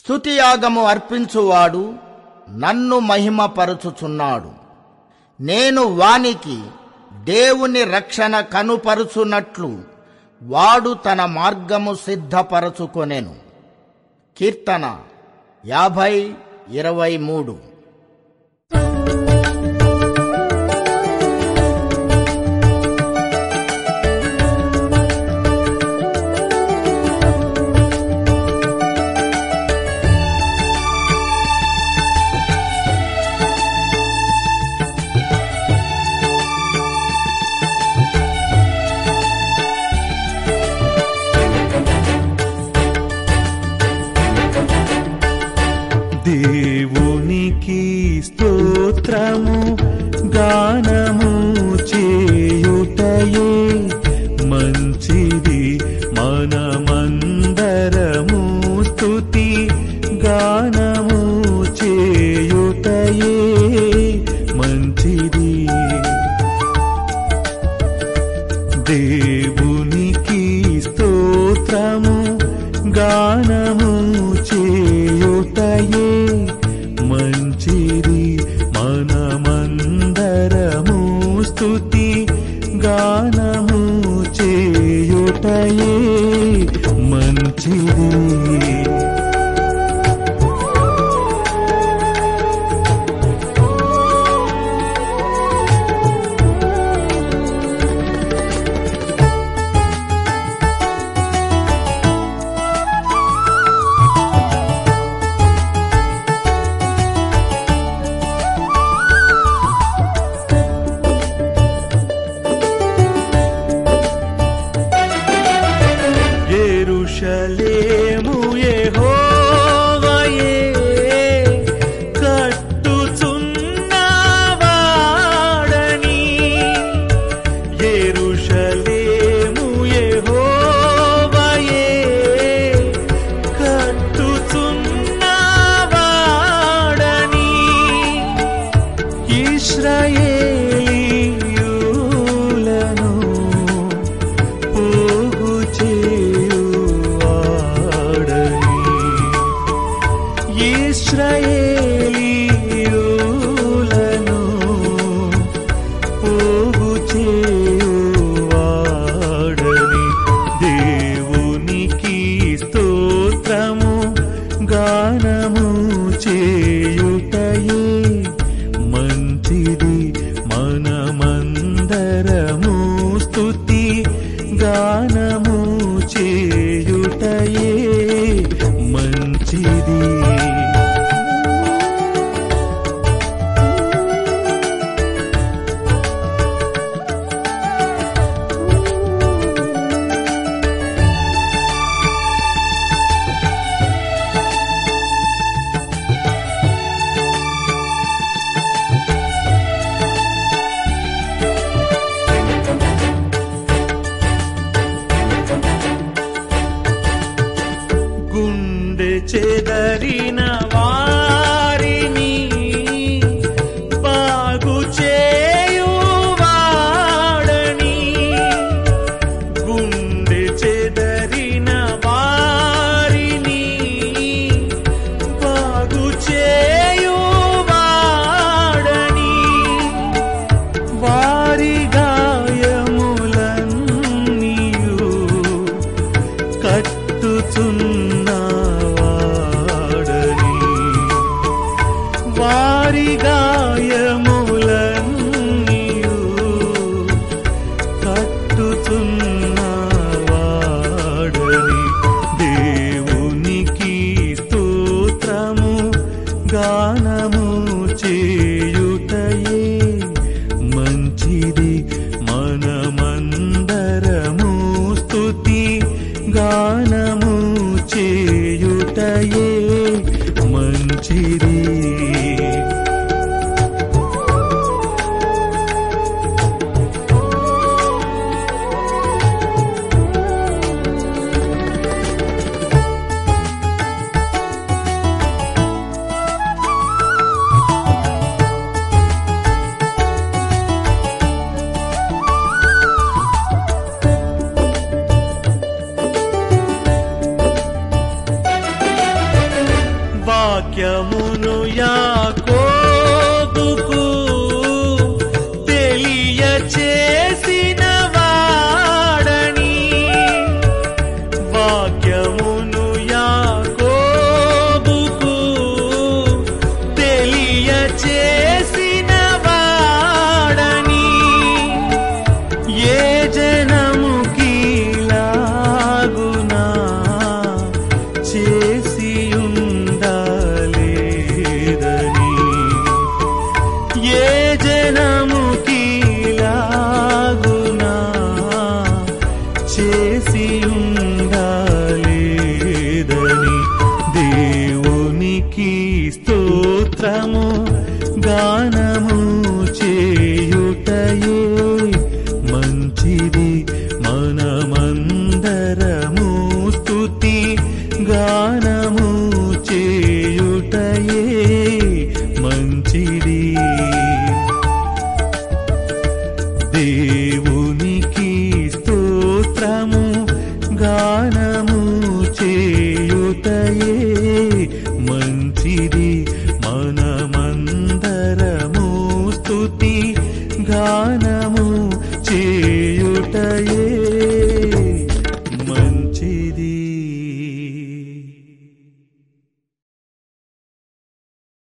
స్తుతియాగము అర్పించువాడు నన్ను మహిమపరచుచున్నాడు నేను వానికి దేవుని రక్షణ కనుపరుచున్నట్లు వాడు తన మార్గము సిద్ధపరచుకొనెను కీర్తన యాభై ఇరవై మూడు దేవునికి స్తోత్రము గానము చేయుటయే మంచిది మనమందరము స్తుతి గానము చేయుటయే మంచిది దేవునికి స్తోత్రము గానము చేయుటయే మంచిది మనమందరము స్తుతి గానము చేయుటయే మంచిది ఎరుషలేము యెహోవాయే కట్టుచున్నవాడని ఎరుషలేము యెహోవాయే కట్టుచున్నవాడని ఇశ్రాయేలీయులను పోగు చేయువాడని ఇశ్రాయేలీయులను పోగు చేయువాడని దేవునికి స్తోత్రము గానము చేయుటయే మంచిది మనమందరము స్తుతి గానము చేయుటయే మంచిది గుండె చెదరిన వారిని బాగు చేయువాడని గుండె చెదరిన వారిని బాగు చేయువాడని వారి గాయములన్నీయు కట్టుచున్నవాడని వారి గాయములన్నీయు కట్టుచున్నవాడని దేవునికి స్తోత్రము గానము చేయుటయే మంచిది మనమందరము స్తుతి గానము చేయుటయే మంచిది వాక్యమును యాకోబుకు తెలియచేసిన వాడని వాక్యమును యాకోబుకు తెలియచేసిన వాడని ఏ జనముకి లాగునా చేసి ఉండాలేదని ఏ జనముకి లాగునా చేసి ఉండాలేదని దేవునికి స్తోత్రము గానము చేయుటయే మంచిది మనమందరము స్తుతి గానము చేయుటయే మంచిది దేవునికి స్తోత్రము గానము చేయుటయే మంచిది